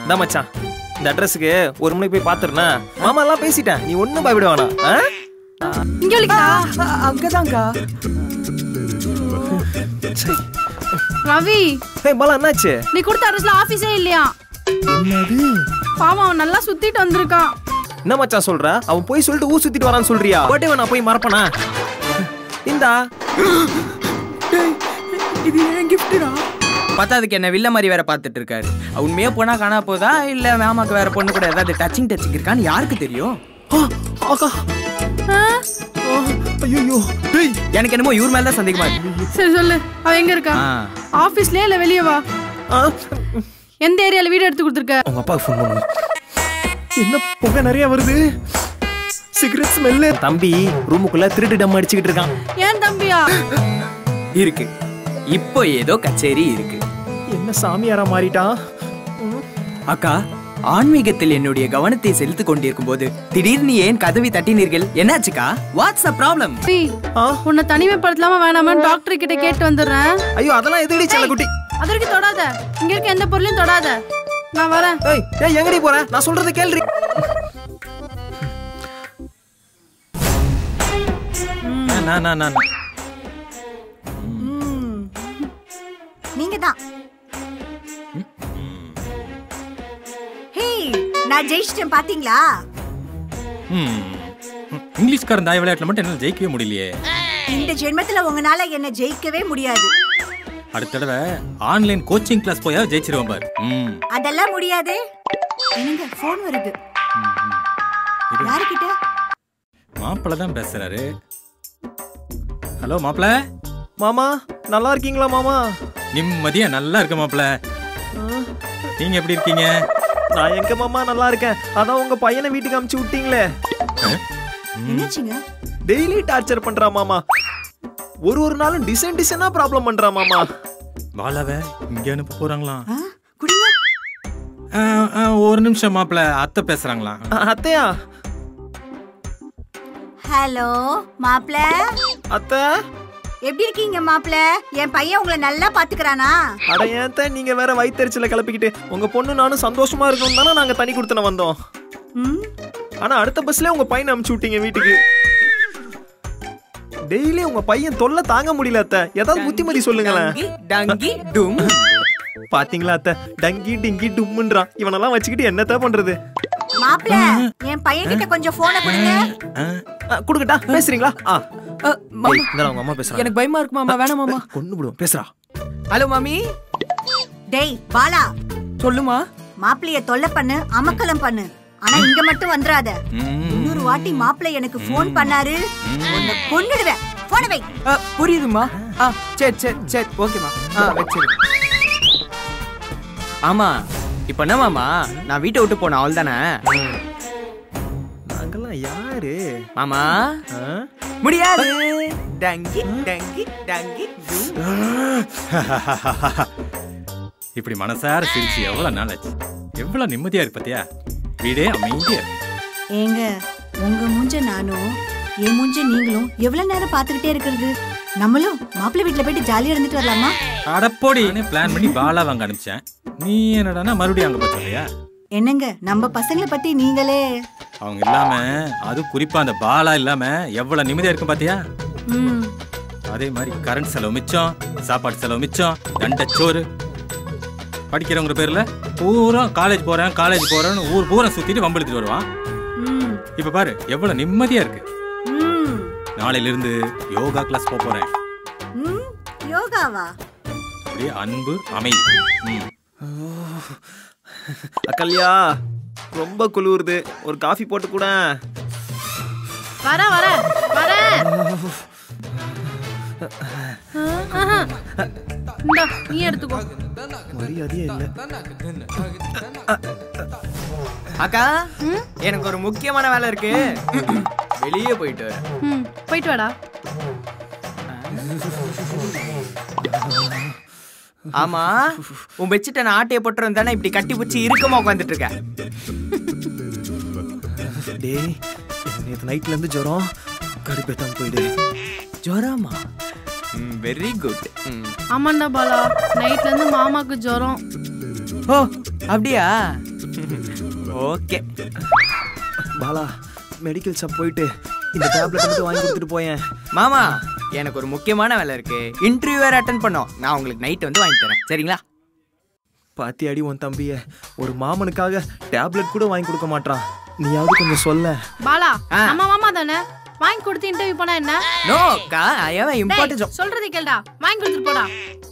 இதான் மச்சான் இந்த அட்ரஸுக்கு ஒரு மணிக்கு போய் பாத்துருனா மாமா எல்லாம் பேசிட்டேன் நீ ஒன்னும் பயப்பட வேணாம் ஆ? இங்க வலிக்கா அங்கதான்க்கா சரி. ரவி ஏய் பாலா என்னாச்சு நீ கொடுத்த அட்ரஸ்ல ஆபீஸே இல்லையா என்னது பாவம் அவன் நல்லா சுத்திட்டு வந்திருக்கான் என்ன மச்சான் சொல்ற அவன் போய் சொல்லிட்டு ஊர் சுத்திட்டு வரான்னு சொல்றியா போட்டே நான் போய் மறப்பனா இந்தா இது ஏன் கிஃப்டா பத்தாதுக்கு என்ன வில்ல மாதிரி வேற பார்த்துட்டு இருக்காரு உண்மையா போனா காணா போதா இல்ல மாமாக்கு வேற பொண்ணு கூட ஏதாவது டச்சிங் டச்சிங் இருக்கான்னு யாருக்கு தெரியும் ஆகா ஐயோ டேய் எனக்கு என்னமோ இவர் மேல தான் சந்தேகமா இருக்கு சரி சொல்லு அவன் எங்க இருக்கா ஆ. ஆபீஸ்லயே இல்ல வெளியே வா ஆ, எந்த ஏரியால வீடு எடுத்து கொடுத்துருக்க உங்க அப்பாவுக்கு ஃபோன் பண்ணுங்க என்ன புகை நிறைய வருது சிகரெட் ஸ்மெல்லு தம்பி ரூமுக்குள்ள திருட்டு டம் அடிச்சுக்கிட்டு இருக்கான் ஏன் தம்பியா இருக்கு இப்போ ஏதோ கச்சேரி இருக்கு என்ன சாமியாரா மாறிட்டான் அக்கா ஆன்மீகத்தில் என்னுடைய கவனத்தை செலுத்திக் கொண்டிருக்கும் போது திடீர்னு ஏன் கதவை தட்டினீர்கள் என்னாச்சுக்கா வாட்ஸ் அ ப்ராப்ளம் ரவி, ஆ? உன்னை தனிமைப்படுத்தலாமா வேணாமான்னு டாக்டர் கிட்ட கேட்டு வந்துடுறேன் ஐயோ அதெல்லாம் எதுடி செல்லக்குட்டி அது வரைக்கும் தொடாத இங்க இருக்க எந்த பொருளையும் தொடாத நான் வரேன் ஏய் ஏய் எங்கடி போற நான் சொல்றத கேள்றி நான் நான் நான் நீங்க தான் ஹே நான் ஜெயிச்சிட்டேன் பாத்தீங்களா ம். இங்கிலீஷ்காரன் தாய் விளையாட்டுல மட்டும் என்னால ஜெயிக்கவே முடியலையே இந்த ஜென்மத்துல உங்களால என்ன ஜெயிக்கவே முடியாது அடுத்த தடவை ஆன்லைன் கோச்சிங் கிளாஸ் போயா ஜெயிச்சிருவேன் பாரு ம். அதெல்லாம் முடியாது என்னங்க போன் வருது இரு. யாருக்கிட்ட மாப்பிள்ளை தான் பேசுறாரு ஹலோ மாப்பிள்ள மாமா நல்லா இருக்கீங்களா மாமா நிம்மதியா நல்லா இருக்க மாப்பிள்ள நீங்க எப்படி இருக்கீங்க நான் எங்க மாமா நல்லா இருக்கேன் அதான் உங்க பையனை வீட்டுக்கு அமுச்சு விட்டீங்களே என்னாச்சுங்க டெய்லி டார்ச்சர் பண்றா மாமா ஒரு ஒரு நாளும் டிசைன் டிசைனா ப்ராப்ளம் பண்றா மாமா பாலாவ இங்க அனுப்ப போறாங்களாம் ஆ, குடிங்க ஆ, ஆ, ஒரு நிமிஷம் மாப்பிள்ள அத்தை பேசுறாங்களாம் அ- அத்தையா ஹலோ மாப்ள அத்தை எப்படி இருக்கீங்க மாப்ள என் பையன் உங்களை நல்லா பாத்துக்கறானா அட ஏன் தான் நீங்க வேற வயித்தறிச்சல கிளப்பிக்கிட்டு உங்க பொண்ணு நானும் சந்தோஷமா இருக்கணும் தானே நாங்க தனி கொடுத்தன வந்தோம் ம் ஆனா அடுத்த பஸ்ல உங்க பையனை அமுச்சு விட்டீங்க வீட்டுக்கு டெய்லி உங்க பையன் தொல்லை தாங்க முடியல அத்தை ஏதாவது புத்திமதி சொல்லுங்களேன் டங்கி டும் பாத்தீங்களா அத்தை டங்கி டிங்கி டும்முன்றான் இவனெல்லாம் வச்சுக்கிட்டு என்னத்த பண்றது மாப்ள என் பையன் கிட்ட கொஞ்சம் போனை கொடுங்க ஆ, ஆ, குடுக்கட்டா பேசுறீங்களா ஆ அ, மாமா, ஏய், இந்தாடா உங்க அம்மா பேசுறாங்க எனக்கு பயமா இருக்கு மாமா வேணாம் மாமா கொன்னு விடுவோம் பேசுறா ஹலோ மாமி டேய் பாலா சொல்லுமா மாப்பிளைய தொல்லை பண்ணு அமக்கலம் பண்ணு ஆனா இங்க மட்டும் வந்துராத ம். இன்னொரு வாட்டி மாப்பிள்ளை எனக்கு ஃபோன் பண்ணாரு உன்னை கொன்னுடுவேன் போன வை அ, புரியுதுமா ஆ சரி சரி சரி ஓகேமா ஆ வச்சிரு ஆமா இப்போ என்ன மாமா நான் வீட்டை விட்டு போனேன் அவள் தானே நாங்கெல்லாம் யாரு மாமா ஆ? முடியாது டங்கி டங்கி டங்கி டும். இப்படி மனசார சிரிச்சு எவ்வளவு நாளாச்சு எவ்வளவு நிம்மதியா இருக்கு பாத்தியா வீடே அமைதியா இருக்கு ஏங்க உங்க மூஞ்ச நானும் என் மூஞ்ச நீங்களும் எவ்வளவு நேரம் பாத்துக்கிட்டே இருக்கிறது நம்மளும் மாப்பிள்ளை வீட்டுல போயிட்டு ஜாலியா இருந்துட்டு வரலாமா அடப்போடி பிளான் பண்ணி பாலா வாங்க அனுப்பிச்சேன் நீ என்னடான்னா மறுபடியும் அங்க போச்சு இல்லையா என்னங்க நம்ம பசங்களை பத்தி நீங்களே அவங்க இல்லாம அது குறிப்பா அந்த பாலா இல்லாம எவ்வளவு நிம்மதியா இருக்கும் பாத்தியா ம் அதே மாதிரி கரண்ட் செலவு மிச்சம் சாப்பாடு செலவு மிச்சம் தண்டச்சோறு படிக்கிறவங்க பேர்ல பூரா காலேஜ் போறேன் காலேஜ் போறேன்னு ஊர் பூரா சுத்திட்டு வம்பெடுத்துட்டு வருவான் ம் இப்ப பாரு எவ்வளவு நிம்மதியா இருக்கு ம் நாளையில இருந்து யோகா கிளாஸ் போக போறேன் ம் யோகாவா அப்படியே அன்பு அமைதி ம். அக்கல்யா ரொம்ப குளிருது ஒரு காஃபி போட்டு கூட வர வர வர இந்தா நீ எடுத்துக்கோ மரியாதையே இல்ல அக்கா எனக்கு ஒரு முக்கியமான வேலை இருக்கு வெளியே போயிட்டு வரேன் ம் போயிட்டு வாடா ஆமா உன் பெட்ஷீட்டை நான் ஆட்டையை போட்டுரும் தானே இப்படி கட்டி பிடிச்சி இறுக்கமா உட்காந்துட்டு இருக்க டேய் நேற்று நைட்ல இருந்து ஜுரம் கடுப்பேத்தான் போயிடு ஜோராமா வெரி குட் ஆமாண்டா பாலா நைட்ல இருந்து மாமாக்கு ஜுரம் ஓ அப்படியா ஓகே பாலா மெடிக்கல் ஷாப் போயிட்டு இந்த டேப்லெட் மட்டும் வாங்கி கொடுத்துட்டு போயேன் மாமா எனக்கு ஒரு முக்கியமான வேலை இருக்கு இன்டர்வியூ வேற அட்டன் பண்ணோம் நான் உங்களுக்கு நைட் வந்து வாங்கி தரேன் சரிங்களா பாத்தி அடி உன் தம்பிய ஒரு மாமனுக்காக டேப்லெட் கூட வாங்கி கொடுக்க மாட்டான் நீயாவது கொஞ்சம் சொல்ல பாலா ஆ. நம்ம மாமா தானே வாங்கி கொடுத்து இன்டர்வியூ பண்ணா என்ன நோ அக்கா ஐ ஹேவ் டேய், இம்பார்ட்டன்ட் சொல்றது கேளுடா வாங்கி கொடுத்துட்டு போடா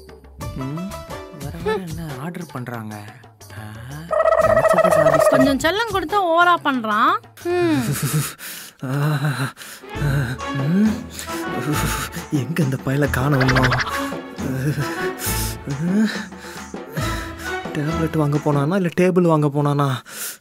வர வர என்ன ஆர்டர் பண்றாங்க ஆ, நினைச்சதை சாதிச்சிட்டோம். கொஞ்சம் செல்லம் கொடுத்தா ஓவரா பண்றான் ம். எங்க இந்த பையல காணோம் டேப்லெட் வாங்க போனானா இல்ல டேபிள் வாங்க போனானா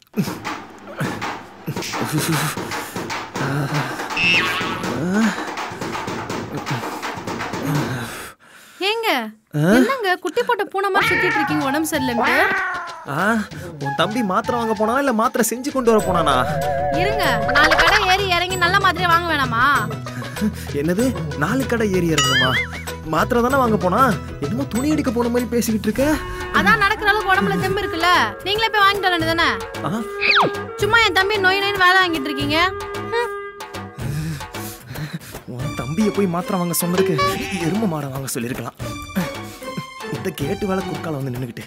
ஏங்க என்னங்க குட்டி போட்ட பூனை மாதிரி சுத்திட்டு இருக்கீங்க உடம்பு சரியில்லைன்ட்டு ஆ, உன் தம்பி மாத்திரை வாங்க போனானா இல்ல மாத்திரை செஞ்சு கொண்டு வர போனானா இருங்க நாலு கடை ஏறி இறங்கி நல்ல மாதிரியே வாங்க வேணாமா என்னது நாலு கடை ஏறி இறங்குமா மாத்திரை தானே வாங்க போனா என்னமோ துணி அடிக்க போன மாதிரி பேசிக்கிட்டு இருக்க அதான் நடக்கிற அளவுக்கு உடம்புல தெம்பு இருக்குல்ல நீங்களே போய் வாங்கிட்டு வர தானே ஆ, சும்மா என் தம்பி நோய் நோயின்னு வேலை வாங்கிட்டு இருக்கீங்க ஹம். உன் தம்பியை போய் மாத்திரை வாங்க சொன்னதுக்கு எரும மாடை வாங்க சொல்லியிருக்கலாம் இந்த கேட்டு வேலை குறுக்கால வந்து நின்னுக்கிட்டு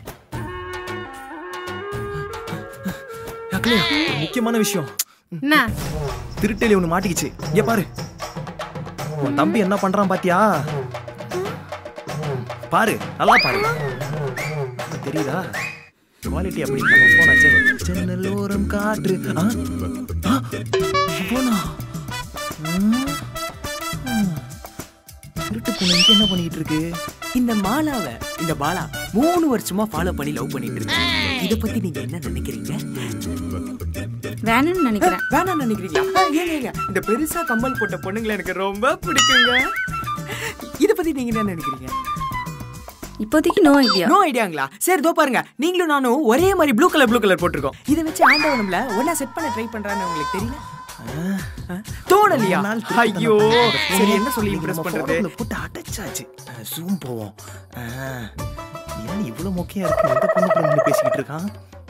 அக்கலையா ஒரு முக்கியமான விஷயம் என்ன திருட்டேலி ஒன்று மாட்டிக்கிச்சு இங்க பாரு உன் தம்பி என்ன பண்றான் பாத்தியா பாரு நல்லா பாரு தெரியுதா குவாலிட்டி அப்படி நம்ம போனாச்சே ஜன்னல் ஓரம் காற்று ஆ? ஆ? போனா திருட்டு பூனை இங்க என்ன பண்ணிக்கிட்டு இருக்கு இந்த மாலாவை இந்த பாலா மூணு வருஷமா ஃபாலோ பண்ணி லவ் பண்ணிட்டு இருக்கேன் இத பத்தி நீங்க என்ன நினைக்கிறீங்க வேணும்னு நினைக்கிறேன் வேணாம் நினைக்கிறீங்களா ஆ, ஏங்க ஏங்க இந்த பெருசா கம்மல் போட்ட பொண்ணுங்களை எனக்கு ரொம்ப பிடிக்குங்க இத பத்தி நீங்க என்ன நினைக்கிறீங்க இப்போதைக்கு நோ ஐடியா நோ ஐடியாங்களா சரி தோ பாருங்க நீங்களும் நானும் ஒரே மாதிரி ப்ளூ கலர் ப்ளூ கலர் போட்டிருக்கோம் இதை வச்சு ஆண்டவன் நம்மள ஒன்னா செட் பண்ண ட்ரை பண்றான்னு உங்களுக்கு தெரியல ஆ? தோணலையா ஒரு நாள் திருட்டு ஐயோ தனம் சரி என்ன சொல்லி இன்னைக்கு இம்ப்ரெஸ் நம்ம பண்றது photo ல போட்டு அடைச்சாச்சு ஜூம் போவோம் ஆ, என்ன இவ்வளவு மொக்கையா இருக்கு எந்த பொண்ணு கூட நின்னு பேசிக்கிட்டு இருக்கான்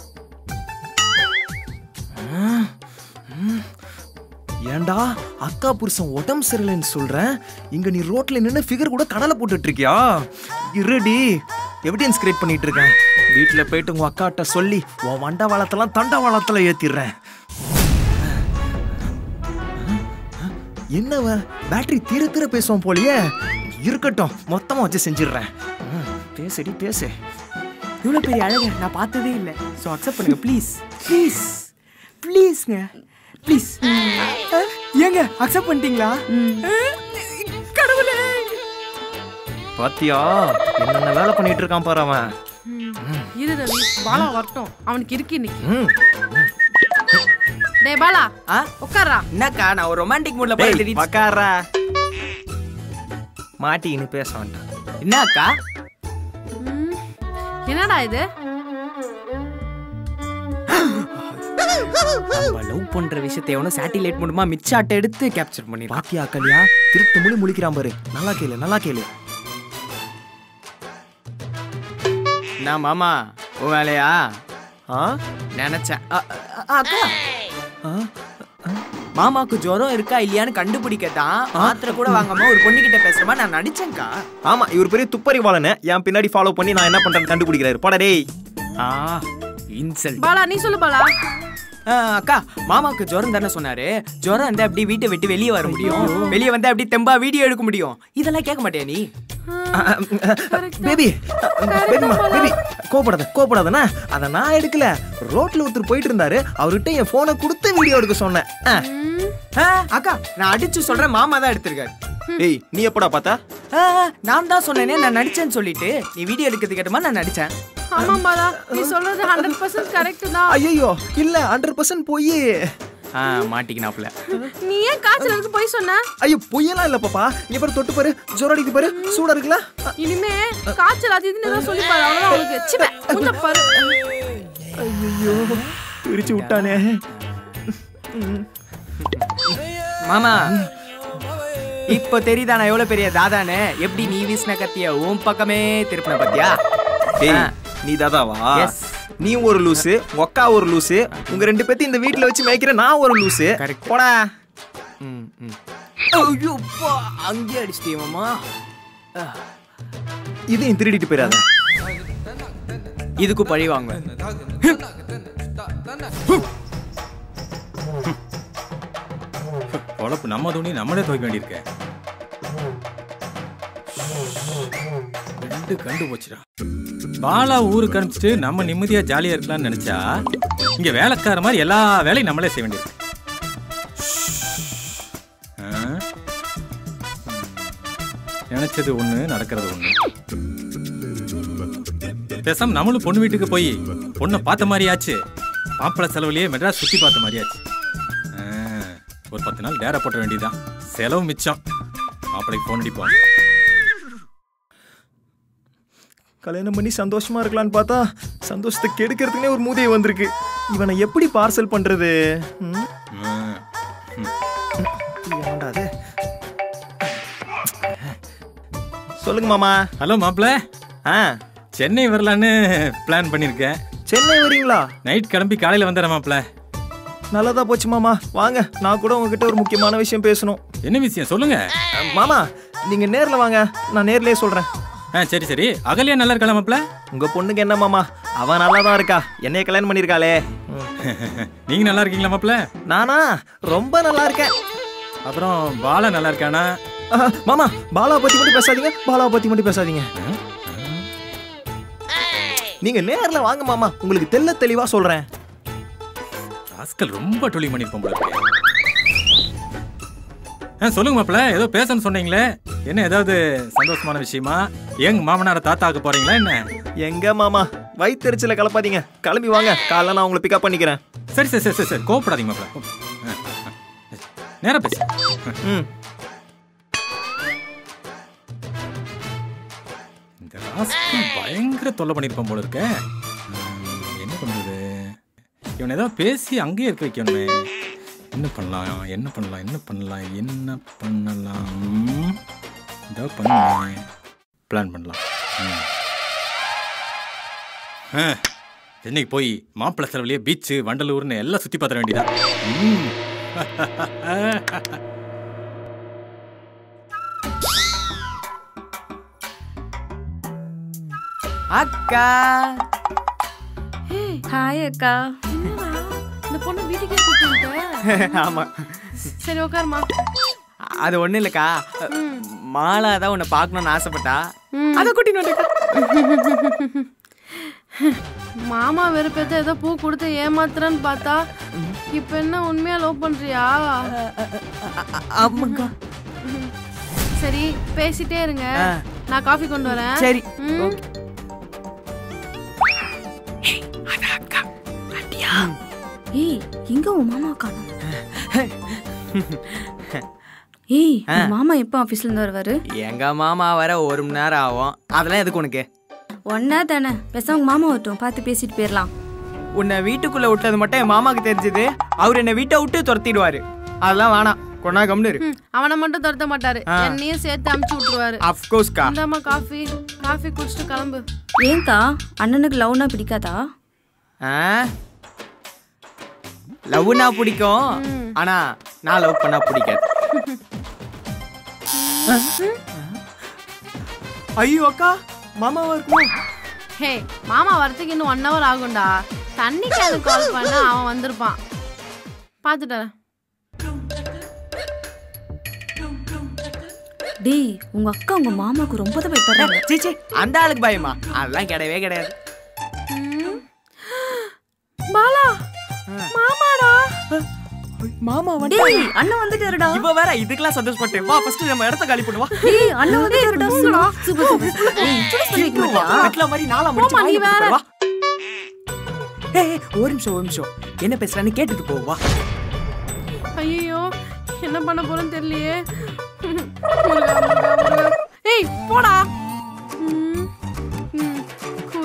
ஆ, ம். ஏன்டா அக்கா புருஷன் உடம்பு சரியில்லைன்னு சொல்றேன் இங்க நீ ரோட்ல நின்னு ஃபிகர் கூட கடலை போட்டுட்டு இருக்கியா இருடி எவிடன்ஸ் கிரியேட் பண்ணிட்டு இருக்கேன் வீட்டுல போயிட்டு உங்க அக்காட்ட சொல்லி உன் வண்ட வாழத்தெல்லாம் தண்ட வாழத்துல ஏத்திடுறேன் என்னவ பேட்டரி தீர தீர பேசுவோம் போலியே இருக்கட்டும் மொத்தமா வச்சு செஞ்சிடுறேன் ம், பேசுடி பேசு இவ்வளவு பெரிய அழக நான் பார்த்ததே இல்ல சோ அக்செப்ட் பண்ணுங்க ப்ளீஸ் ப்ளீஸ் ப்ளீஸ்ங்க ப்ளீஸ் ஏங்க அக்செப்ட் பண்ணிட்டீங்களா கடவுளே பாத்தியா என்னென்ன வேலை பண்ணிட்டு இருக்கான் பாரு அவன் இரு ரவி பாலா வரட்டும் அவனுக்கு இருக்கு இன்னைக்கு ம். டேய் பாலா ஆ உட்கார்றா என்னக்கா நான் ஒரு ரொமான்டிக் மூட்ல டேய், போய் உக்கார்றா. மாட்டின்னு பேச வேண்டாம் என்னக்கா ம். என்னடா இது நம்ம லவ் பண்ற விஷயத்தை எவனும் சேட்டிலைட் மூலமா மிச்சாட்ட எடுத்து கேப்சர் பண்ணிடுறான் பாத்தியா கல்யா திருட்டு முழி முழிக்கிறான் பாரு நல்லா கேளு நல்லா கேளு நான் மாமா உன் வேலையா ஆ நினைச்சேன் அ, அ, அக்கா ஆ? மாமாக்கு ஜுரம் இருக்கா இல்லையான்னு கண்டுபிடிக்கத்தான் மாத்திரை கூட வாங்காம ஒரு பொண்ணுகிட்ட பேசுறமா நான் நடிச்சேன்க்கா ஆமா இவர் பெரிய துப்பறிவாளன என் பின்னாடி ஃபாலோ பண்ணி நான் என்ன பண்றேன்னு கண்டுபிடிக்கிறாரு போடா டேய் ஆ இன்சல்ட் பாலா நீ சொல்லு பாலா அக்கா மாமாக்கு ஜுரம் தானே சொன்னாரு ஜுரம் இருந்தா அப்படி வீட்டை விட்டு வெளியே வர முடியும் வெளியே வந்தா அப்படி தெம்பா வீடியோ எடுக்க முடியும் இதெல்லாம் கேட்க மாட்டியா நீ பேபி பேபிமா பேபி கோபப்படாத கோபப்படாதண்ணா அதை நான் எடுக்கல ரோட்ல ஒருத்தர் போயிட்டு இருந்தாரு அவர்கிட்ட என் போனை கொடுத்து வீடியோ எடுக்க சொன்னேன் ஆ. ஆ, அக்கா நான் அடிச்சு சொல்றேன் மாமா தான் எடுத்திருக்காரு ஏய் நீ எப்படா பார்த்தா ஆ, நான் தான் சொன்னேனே நான் நடிச்சேன்னு சொல்லிட்டு நீ வீடியோ எடுக்கிறது கேட்டமா நான் நடிச்சேன் ஆமா பாலா நீ சொல்றது ஹண்ட்ரட் பர்சன்ட் கரெக்ட் தான் ஐயோ இல்ல ஹண்ட்ரட் பர்சன்ட் போய் ஆ மாட்டிக்கினாப்புல நீ ஏன் காய்ச்சல் இருக்கு போய் சொன்ன ஐயோ பொய்யெல்லாம் இல்ல பாப்பா இங்க பாரு தொட்டு பாரு ஜோரம் அடிக்குது பாரு சூடா இருக்குல்ல இனிமே காய்ச்சல் அது இதுன்னு ஏதாவது சொல்லி பாரு அவ்வளவுதான் உனக்கு சிப்ப கொஞ்சம் பாரு ஐயோ பிரிச்சு விட்டானே மாமா இப்போ தெரியுதா நான் எவ்வளவு பெரிய தாதானு எப்படி நீ வீசின கத்திய உன் பக்கமே திருப்பின பத்தியா டேய் ஆ. நீ தாதாவா Yes. நீ ஒரு லூசு உங்க அக்கா ஒரு லூசு உங்க ரெண்டு பேத்தையும் இந்த வீட்ல வச்சு மேய்க்கிற நான் ஒரு லூசு Correct. போடா ம் ம் ஐயோ அப்பா அங்கேயே அடிச்சிட்டே மாமா இதையும் திருடிட்டு போயிடாத இதுக்கு பழி வாங்க பொழப்பு நம்ம துணி நம்மளே துவைக்க வேண்டியிருக்க ரெண்டு கண்டு போச்சுடா பாலா ஊருக்கு அனுப்பிச்சிட்டு நம்ம நிம்மதியா ஜாலியா இருக்கலாம்னு நினைச்சா இங்க வேலைக்கார மாதிரி எல்லா வேலையும் நம்மளே செய்ய வேண்டியிருக்கு ஆ? ம். நினைச்சது ஒண்ணு நடக்கிறது ஒண்ணு பேசாம நம்மளும் பொண்ணு வீட்டுக்கு போய் பொண்ணை பார்த்த மாதிரியாச்சு மாப்பிள்ளை செலவுலயே மெட்ராஸ் சுத்தி பார்த்த மாதிரியாச்சு ஆ, ஒரு பத்து நாள் டேரா போட்ட வேண்டியதுதான் செலவு மிச்சம் மாப்பிள்ளைக்கு போன் அடிப்போம் கல்யாணம் பண்ணி சந்தோஷமா இருக்கலாம்னு பார்த்தா சந்தோஷத்தை கெடுக்கிறதுக்குனே ஒரு மூதையை வந்திருக்கு இவனை எப்படி பார்சல் பண்றது ம்? ம். ஏன்டா அது? சொல்லுங்க மாமா ஹலோ மாப்பிள்ள ஆ சென்னை வரலான்னு பிளான் பண்ணியிருக்கேன் சென்னை வரீங்களா நைட் கிளம்பி காலையில் வந்துடுறேன் மாப்பிள்ள நல்லதா போச்சு மாமா வாங்க நான் கூட உங்ககிட்ட ஒரு முக்கியமான விஷயம் பேசணும் என்ன விஷயம் சொல்லுங்க அஹ், மாமா நீங்க நேர்ல வாங்க நான் நேர்லயே சொல்றேன் ஆ சரி சரி அகலியா நல்லா இருக்கலாம் மாப்பிள்ள உங்க பொண்ணுக்கு என்ன மாமா அவ நல்லா தான் இருக்கா என்னைய கல்யாணம் பண்ணிருக்காளே ம். நீங்க நல்லா இருக்கீங்களா மாப்பிள்ள நானா ரொம்ப நல்லா இருக்கேன் அப்புறம் பாலா நல்லா இருக்கானா ஆஹா, மாமா பாலா பத்தி மட்டும் பேசாதீங்க பாலா பத்தி மட்டும் பேசாதீங்க நீங்க நேர்ல வாங்க மாமா உங்களுக்கு தெள்ள தெளிவா சொல்றேன் ராஸ்கல் ரொம்ப டொலி பண்ணிருப்போம் போல இருக்கு. ஆ சொல்லுங்க மாப்பிள்ள ஏதோ பேசணும்னு சொன்னீங்களே என்ன ஏதாவது சந்தோஷமான விஷயமா எங்க மாமனார தாத்தாக்க போறீங்களா என்ன எங்க மாமா வயிற்றுச்சல கலப்பாதீங்க கிளம்பி வாங்க காலைல நான் உங்களை பிக்கப் பண்ணிக்கிறேன் சரி சரி சரி சரி சரி கோவப்படாதீங்க மாப்பிள்ள ஆ, ஆ. நேரா பேசு ம் இந்த ராஸ்கல் பயங்கர தொல்லை பண்ணிருப்பான் போல இருக்க என்ன பண்றது இவனை ஏதாவது பேசி அங்கேயே இருக்க வைக்கணுமே என்ன பண்ணலாம் என்ன பண்ணலாம் என்ன பண்ணலாம் என்ன பண்ணலாம் ம், ஏதோ பண்ணுவேன் பிளான் பண்ணலாம் ம். ஆ, சென்னைக்கு போய் மாப்பிள்ளை செலவுலயே பீச்சு வண்டலூர்னு எல்லாம் சுத்தி பார்த்துட வேண்டியதா ம். அக்கா ஹாய் அக்கா இந்த பொண்ணு வீட்டுக்கே கூப்பிட்டு ஆமா சரி உட்காருமா அது ஒண்ணும் இல்லக்கா மாலா தான் உன்னை பார்க்கணும்னு ஆசைப்பட்டா ம். அதை கூட்டின்னு வந்துக்கா மாமா வெறுப்பேத்த ஏதோ பூ கொடுத்து ஏமாத்துறேன்னு பார்த்தா இப்ப என்ன உண்மையா லவ் பண்றியா ஆமாக்கா சரி பேசிட்டே இருங்க ஆ. நான் காஃபி கொண்டு வரேன் சரி ம். ஏய் எங்க உன் மாமா காணோம் ஏய் உன் மாமா எப்போ ஆபீஸ்ல இருந்து வருவாரு எங்க மாமா வர ஒரு மணி நேரம் ஆகும் அதெல்லாம் எதுக்கு உனக்கு ஒன்னா தானே பேசாம உங்க மாமா வரட்டும் பார்த்து பேசிட்டு போயிடலாம் உன்னை வீட்டுக்குள்ள விட்டது மட்டும் என் மாமாக்கு தெரிஞ்சது அவர் என்னை வீட்டை விட்டு துரத்திடுவாரு அதெல்லாம் வேணாம் கொண்டா கம்னு இரு ம், அவனை மட்டும் துரத்த மாட்டாரு என்னையும் சேர்த்து அமுச்சு விட்டுருவாரு அஃப்கோர்ஸ்க்கா இந்தாம்மா காஃபி காஃபி குடிச்சிட்டு கிளம்பு ஏன்க்கா அண்ணனுக்கு லவ்னா பிடிக்காதா ஆ லவ்னா பிடிக்கும் ஆனா நான் லவ் பண்ணா பிடிக்காது ஐயோ அக்கா மாமாவா இருக்குமா ஹே மாமா வரதுக்கு இன்னும் ஒன் ஹவர் ஆகும்டா தண்ணிக்கு அது கால் பண்ண அவன் வந்திருப்பான் பார்த்துட்டேன் டேய் உங்க அக்கா உங்க மாமாக்கு ரொம்ப தான் பயப்படுறாங்க சீச்சி அந்த ஆளுக்கு பயமா அதெல்லாம் கிடையவே கிடையாது பாலா மாமாடா மாமா டேய் அண்ணன் வந்துட்டாருடா இவ வேற இதுக்கெல்லாம் சந்தோஷப்பட்டு வா ஃபர்ஸ்ட் நம்ம இடத்த காலி பண்ணுவா டேய் அண்ணன் வந்துட்டாருடா சூப்பர் சூப்பர் சூப்பர் ஏய் introduce பண்ணி வைக்க மாட்டியா? வெட்ல மாதிரி நாளா முடிச்சு போம்மா, நீ வாங்கி வேற. கொடுத்துரு, வா ஏய் ஏய், ஒரு நிமிஷம் ஒரு நிமிஷம் என்ன பேசுறான்னு கேட்டுட்டு போ வா ஐயோ என்ன பண்ண போறேன்னு தெரியலையே முருகா, முருகா, முருகா. ஏய் போடா ம், ம், cool.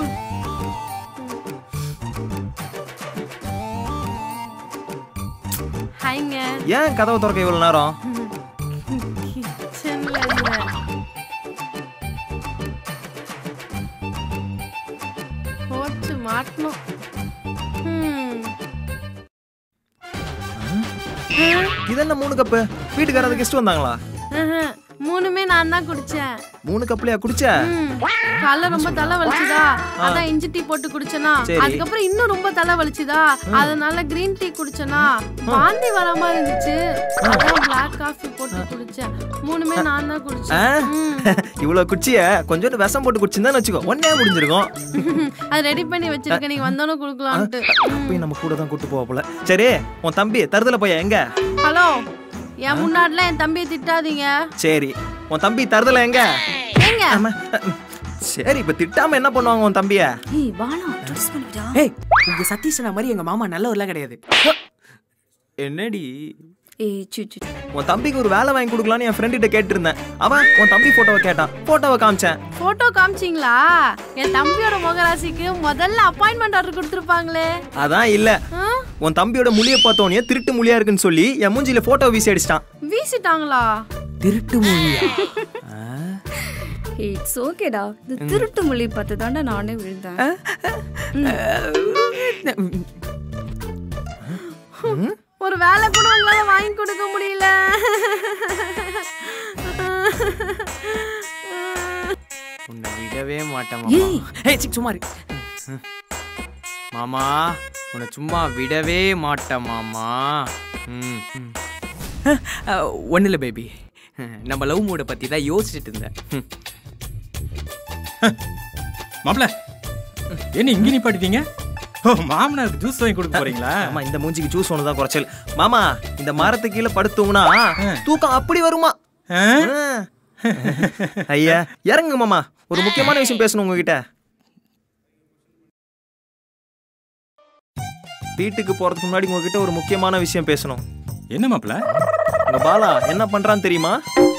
ஹாய்ங்க ஏன் கதவை திறக்க இவ்வளவு நேரம் கிச்சன்ல இல்ல போச்சு மாட்டணும் இது என்ன மூணு கப்பு வீட்டுக்கு யாராவது கெஸ்ட் வந்தாங்களா ம்ஹும். மூணுமே நான் தான் குடிச்சேன் மூணு கப்லயா குடிச்ச ம். காலைல ரொம்ப தலை வலிச்சுதா அதான் இஞ்சி டீ போட்டு குடிச்சனா சரி. அதுக்கப்புறம் இன்னும் ரொம்ப தலை வலிச்சுதா அதனால கிரீன் டீ குடிச்சனா வாந்தி வர மாதிரி இருந்துச்சு அதான் பிளாக் காஃபி போட்டு குடிச்சேன் மூணுமே நான் தான் ஆ? குடிச்சேன் ம். இவ்வளவு குச்சிய கொஞ்சோண்டு விஷம் போட்டு குடிச்சிருந்தான்னு வச்சுக்கோ ஒன்னே முடிஞ்சிருக்கும் அது ரெடி பண்ணி வச்சிருக்கேன் நீங்க வந்தோன்னு குடுக்கலான்ட்டு அப்பயும் நம்ம கூட தான் கூட்டு போவ போல சரி உன் தம்பி தருதல போய் எங்க ஹலோ என் முன்னாடிலாம் என் தம்பியை திட்டாதீங்க சரி உன் தம்பி தருதல எங்க ஏங்க ஆமா. சரி இப்ப திட்டாம என்ன பண்ணுவாங்க உன் தம்பிய ஏய் பாலா ட்ரெஸ் பண்ணிவிடா ஏய் உங்க சதீஷனா மாதிரி எங்க மாமா நல்லவர்லாம் கிடையாது என்னடி ஏய் சு சு உன் தம்பிக்கு ஒரு வேலை வாங்கி கொடுக்கலான்னு என் ஃப்ரெண்ட் கிட்ட கேட்டிருந்தேன் அவன் உன் தம்பி போட்டோவை கேட்டான் போட்டோவை காமிச்சேன் போட்டோ காமிச்சிங்களா என் தம்பியோட முகராசிக்கு முதல்ல அப்பாயின்மெண்ட் ஆர்டர் கொடுத்துருப்பாங்களே அதான் இல்ல உன் தம்பியோட மொழியை பார்த்தோன்னே திருட்டு மொழியா இருக்குன்னு சொல்லி என் மூஞ்சில போட்டோ வீசி அடிச்சிட்டான் வீசிட்டாங்களா திருட்டு மொழியா இட்ஸ் ஓகேடா இந்த திருட்டு மொழி பார்த்து தாண்டா நானே விழுந்தேன் ஒரு வேலை கூட உங்களால வாங்கி கொடுக்க முடியல உன்னை விடவே மாட்டேன் மாமா ஏய் சிக் சும்மா இரு. மாமா உன்னை சும்மா விடவே மாட்டேன் மாமா ம் ஒன்றும் இல்லை பேபி நம்ம லவ் மூடை பற்றி தான் யோசிச்சுட்டு இருந்தேன் ம். மாப்பிள என்ன இங்க நிப்பாட்டிட்டீங்க ஓ மாமனாருக்கு ஜூஸ் வாங்கி கொடுக்க போறீங்களா ஆமா இந்த மூஞ்சிக்கு ஜூஸ் ஒன்று தான் குறைச்சல் மாமா இந்த மரத்து கீழே படுத்தோம்னா தூக்கம் அப்படி வருமா ஆ? ஆ. ஐயா இறங்குங்க மாமா ஒரு முக்கியமான விஷயம் பேசணும் உங்ககிட்ட வீட்டுக்கு போறதுக்கு முன்னாடி உங்ககிட்ட ஒரு முக்கியமான விஷயம் பேசணும் என்ன மாப்பிள உங்க பாலா என்ன பண்றான்னு தெரியுமா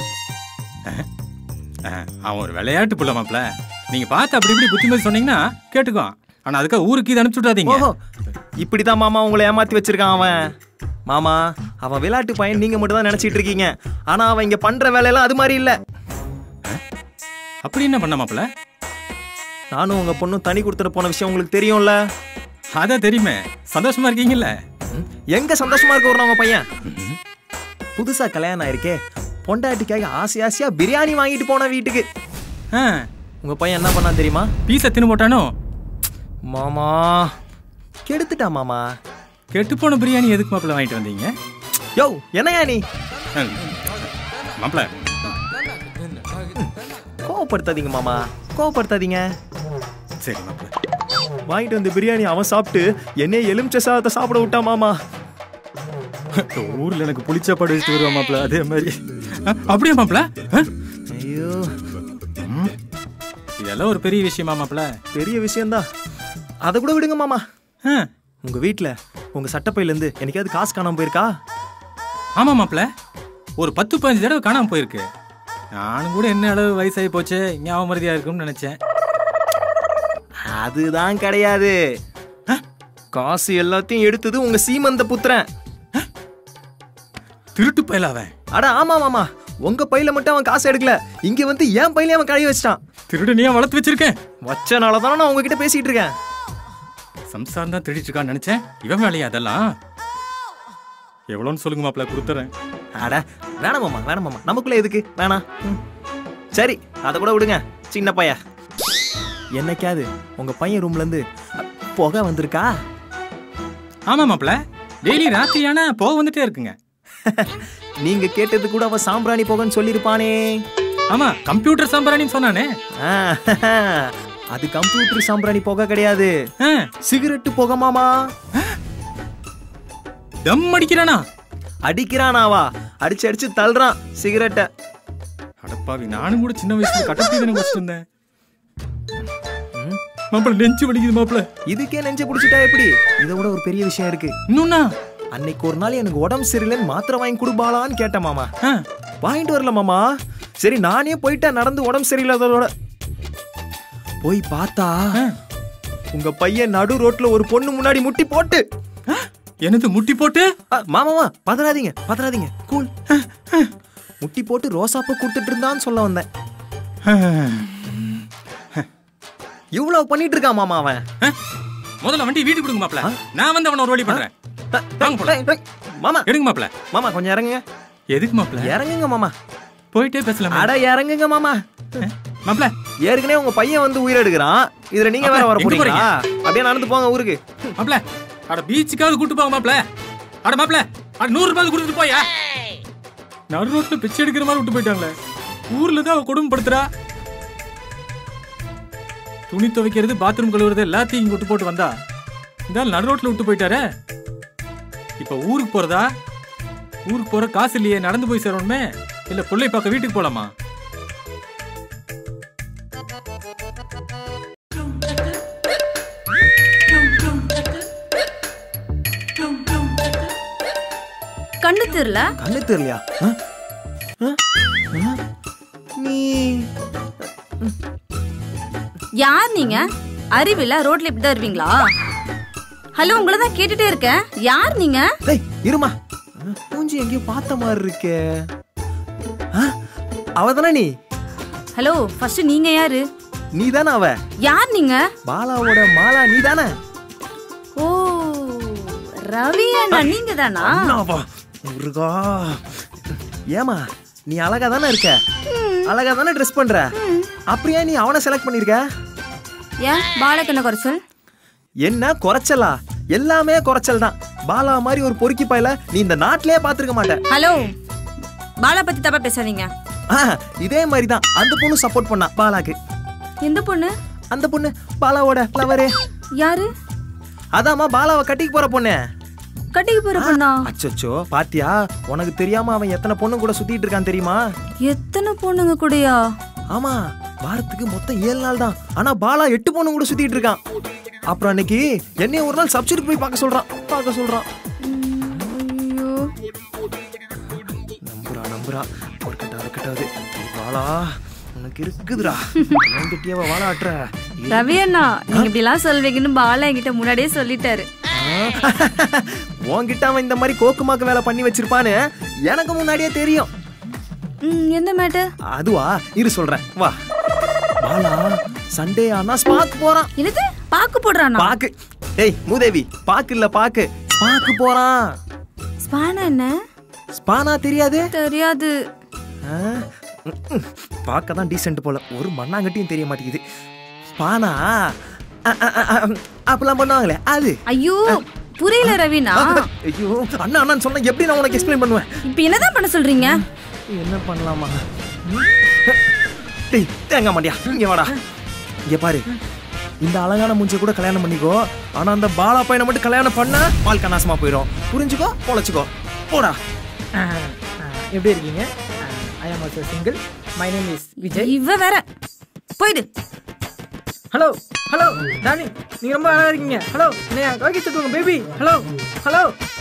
ஆ, அவன் ஒரு விளையாட்டு புள்ள மாப்பிள நீங்க பார்த்து அப்படி இப்படி புத்திமதி சொன்னீங்கன்னா கேட்டுக்குவான் ஆனா அதுக்காக ஊருக்கு இது அனுப்பிச்சு விட்டாதீங்க ஓஹோ இப்படிதான் மாமா உங்களை ஏமாத்தி வச்சிருக்கான் அவன் மாமா அவன் விளையாட்டு பையன் நீங்க மட்டும் தான் நினைச்சிட்டு இருக்கீங்க ஆனா அவன் இங்க பண்ற வேலையெல்லாம் அது மாதிரி இல்ல அப்படி என்ன பண்ண மாப்பிள நானும் உங்க பொண்ணும் தனி கொடுத்துட்டு போன விஷயம் உங்களுக்கு தெரியும்ல அதான் தெரியுமே சந்தோஷமா இருக்கீங்கல்ல ம், எங்க சந்தோஷமா இருக்க ஒரு உங்க பையன் புதுசா கல்யாணம் ஆயிருக்கே பொண்டாட்டிக்காக ஆசை ஆசையா பிரியாணி வாங்கிட்டு போன வீட்டுக்கு ஆ, உங்க பையன் என்ன பண்ணான் தெரியுமா பீஸை தின்னு போட்டானோ மாமா கெடுத்துட்டா மாமா கெட்டு போன பிரியாணி எதுக்கு மாப்பிள வாங்கிட்டு வந்தீங்க யோ என்னையா நீ ம். மாப்பிள கோவப்படுத்தாதீங்க மாமா கோவப்படுத்தாதீங்க சரி மாப்பிள வாங்கிட்டு வந்த பிரியாணி அவன் சாப்பிட்டு என்னைய எலுமிச்சை சாதத்தை சாப்பிட விட்டான் மாமா ஊர்ல எனக்கு புளிச்சாப்பாடு வச்சுட்டு வருவா மாப்பிள அதே மாதிரி ஆ, அப்படியா மாப்பிள ஆ? ஐயோ இதெல்லாம் ஒரு பெரிய விஷயமா மாப்பிள பெரிய விஷயம்தான் அதை கூட விடுங்க மாமா ஆ, உங்க வீட்ல உங்க சட்டப்பையில இருந்து என்னைக்காவது காசு காணாம போயிருக்கா ஆமா மாப்பிள ஒரு பத்து பதினஞ்சு தடவை காணாம போயிருக்கு நானும் கூட என்ன அளவு வயசாகி போச்சு ஞாபகம் மருதியா இருக்கும்னு நினைச்சேன் அதுதான் கிடையாது காசு எல்லாத்தையும் எடுத்தது உங்க சீமந்த புத்திரன் திருட்டு பயல அவன் அட ஆமா மாமா உங்க பையில மட்டும் அவன் காசு எடுக்கல இங்க வந்து என் பையில அவன் கழுவி வச்சிட்டான் திருடனையா வளர்த்து வச்சிருக்கேன் வச்சனால தானே நான் உங்ககிட்ட பேசிட்டு இருக்கேன் சம்சாரம் தான் திருடிட்டு இருக்கான்னு நினைச்சேன் இவன் வேலையா அதெல்லாம் எவ்வளோன்னு சொல்லுங்க மாப்பிள கொடுத்துறேன் அட வேணாம் மாமா வேணாம் மாமா நமக்குள்ள எதுக்கு வேணாம் ம். சரி அதை கூட விடுங்க சின்ன பைய என்னைக்காவது உங்க பையன் ரூம்ல இருந்து அ, புகை வந்திருக்கா ஆமா மாப்பிள டெய்லி ராத்திரி ஆனா போக வந்துட்டே இருக்குங்க நீங்க கேட்டது கூட அவன் சாம்பிராணி புகைன்னு சொல்லியிருப்பானே ஆமா கம்ப்யூட்டர் சாம்பிராணின்னு சொன்னானே ஆ, அது கம்ப்யூட்டர் சாம்பிராணி புகை கிடையாது ஆ, சிகரெட்டு புகை மாமா தம் அடிக்கிறானா அடிக்கிறானாவா அடிச்சு அடிச்சு தள்ளுறான் சிகரெட்டை அடப்பாவி நானும் கூட சின்ன வயசுல கட்டப்பி தானே வச்சுட்டு இருந்தேன் மாப்பிள நெஞ்சு வலிக்குது மாப்பிள இதுக்கே நெஞ்ச புடிச்சிட்டா எப்படி இதை விட ஒரு பெரிய விஷயம் இருக்கு இன்னொன்னா அன்னைக்கு ஒரு நாள் எனக்கு உடம்பு சரியில்லைன்னு மாத்திரை வாங்கி கொடுப்பாளான்னு கேட்டேன் மாமா ஆ, வாங்கிட்டு வரல மாமா சரி நானே போயிட்டேன் நடந்து உடம்பு சரியில்லாததோட போய் பார்த்தா உங்க பையன் நடு ரோட்ல ஒரு பொண்ணு முன்னாடி முட்டி போட்டு என்னது முட்டி போட்டு அ, மாமாமா பதறாதீங்க பதறாதீங்க கூல் முட்டி போட்டு ரோசாப்பூ கொடுத்துட்டு இருந்தான்னு சொல்ல வந்தேன் இவ்வளவு பண்ணிட்டு இருக்கான் மாமா அவன் ஆ, முதல்ல வண்டி வீட்டுக்கு கொடுங்க மாப்பிள நான் வந்து அவனை ஒரு வழி பண்றேன் வாங்க போலாம். டேய், டேய், மாமா எடுங்க மாப்ள மாமா கொஞ்சம் இறங்குங்க எதுக்கு மாப்ள இறங்குங்க மாமா போயிட்டே பேசலாம் அட இறங்குங்க மாமா மாப்ள ஏற்கனவே உங்க பையன் வந்து உயிர் எடுக்கிறான் இதுல நீங்க வேற அப்பா, வர எங்க போறீங்களா அப்படியே நடந்து போங்க ஊருக்கு மாப்ள அட பீச்சுக்காவது கூட்டு போங்க மாப்ள அட மாப்ள அட நூறு ரூபாய் கொடுத்துட்டு போயா நடு ரோட்ல பிச்சை எடுக்கிற மாதிரி விட்டு போயிட்டாங்களே ஊர்ல தான் அவ கொடுமைப்படுத்துறா துணி துவைக்கிறது பாத்ரூம் கழுவுறது எல்லாத்தையும் இங்க விட்டு போட்டு வந்தா இந்த ஆள் நடு ரோட்ல விட்டு போயிட்டாரே இப்ப ஊருக்கு போறதா ஊருக்கு போற காசு இல்லையே நடந்து போய் சேரணுமே இல்ல பிள்ளை பார்க்க வீட்டுக்கு போலாமா கண்ணு தெரியல கண்ணு தெரியலையா ஆ? ஆ? ஆ? நீ யார் நீங்க அறிவில்ல ரோட்ல இப்படி தான் இருவீங்களா ஹலோ உங்களை தான் கேட்டுட்டே இருக்கேன் யார் நீங்க டேய் இருமா மூஞ்சி எங்கேயோ பார்த்த மாதிரி இருக்கே ஆ? அவதானே நீ ஹலோ ஃபர்ஸ்ட் நீங்க யாரு நீ தானே அவ யார் நீங்க பாலாவோட மாலா நீ தானே ஓ ரவி அண்ணா நீங்க தானா அண்ணாவா முருகா ஏமா நீ அழகா தானே இருக்க அழகா தானே ட்ரெஸ் பண்ற அப்படியே நீ அவனை செலக்ட் பண்ணிருக்க ஏன் பாலக்கு என்ன குறைச்சல் என்ன குறைச்சலா எல்லாமே குறைச்சல் தான் பாலா மாதிரி ஒரு பொறுக்கி பாயில நீ இந்த நாட்டிலே பார்த்திருக்க மாட்ட ஹலோ பாலா பத்தி தப்பா பேசாதீங்க ஆ, இதே மாதிரி தான் அந்த பொண்ணு சப்போர்ட் பண்ணா பாலாக்கு எந்த பொண்ணு அந்த பொண்ணு பாலாவோட ஃப்ளவரு யாரு அதாம்மா பாலாவை கட்டிக்கு போற பொண்ணு கட்டிக்கு போற பொண்ணா அச்சச்சோ பாத்தியா உனக்கு தெரியாம அவன் எத்தனை பொண்ணு கூட சுத்திட்டு இருக்கான் தெரியுமா எத்தனை பொண்ணுங்க கூடயா ஆமா வாரத்துக்கு மொத்தம் ஏழு நாள் தான் ஆனா பாலா எட்டு பொண்ணு கூட சுத்திட்டு இருக்கான் அப்புறம் அன்னைக்கு என்னைய ஒரு நாள் சப்ஜெக்ட் போய் பார்க்க சொல்றான் பார்க்க சொல்றான் ஐயோ நம்புறா நம்புறா ஒரு கட்டாது கட்டாது பாலா உனக்கு இருக்குதுடா என்கிட்டயே வாழ ஆட்டுற ரவி அண்ணா நீங்க இப்படி எல்லாம் சொல்வீங்கன்னு பாலா என்கிட்ட முன்னாடியே சொல்லிட்டாரு உன்கிட்ட அவன் இந்த மாதிரி கோக்குமாக்கு வேலை பண்ணி வச்சிருப்பான்னு எனக்கு முன்னாடியே தெரியும் ம், எந்த மேட்டர் அதுவா இரு சொல்றேன் வா பாலா சண்டே ஆனா ஸ்பாக் போறான் என்னது பாக்கு போடுறானா பாக்கு ஏய் மூதேவி பாக்கு இல்ல பாக்கு ஸ்பாக்கு போறான் ஸ்பானா என்ன ஸ்பானா தெரியாது தெரியாது பார்க்க தான் டீசென்ட் போல ஒரு மண்ணாங்கட்டியும் தெரிய மாட்டேங்குது ஸ்பானா அ, அ, அ, அ, அப்பெல்லாம் பண்ணுவாங்களே அது ஐயோ புரியல ரவினா ஐயோ அண்ணா அண்ணான்னு சொன்னா எப்படி நான் உனக்கு எக்ஸ்பிளைன் பண்ணுவேன் இப்ப என்னதான் பண்ண சொல்றீங்க என்ன பண்ணலாமா டேய் தேங்க மாட்டியா இங்க வாடா இங்க பாரு இந்த அழகான மூஞ்ச கூட கல்யாணம் பண்ணிக்கோ ஆனா அந்த பாலா பையனை மட்டும் கல்யாணம் பண்ண வாழ்க்கை நாசமா போயிடும் புரிஞ்சுக்கோ பொழைச்சுக்கோ போடா எப்படி இருக்கீங்க I am also single my name is Vijay இவ வேற போயிடு ஹலோ ஹலோ டானி நீங்க ரொம்ப அழகா இருக்கீங்க ஹலோ என்னையா கோகி தூக்குங்க பேபி ஹலோ ஹலோ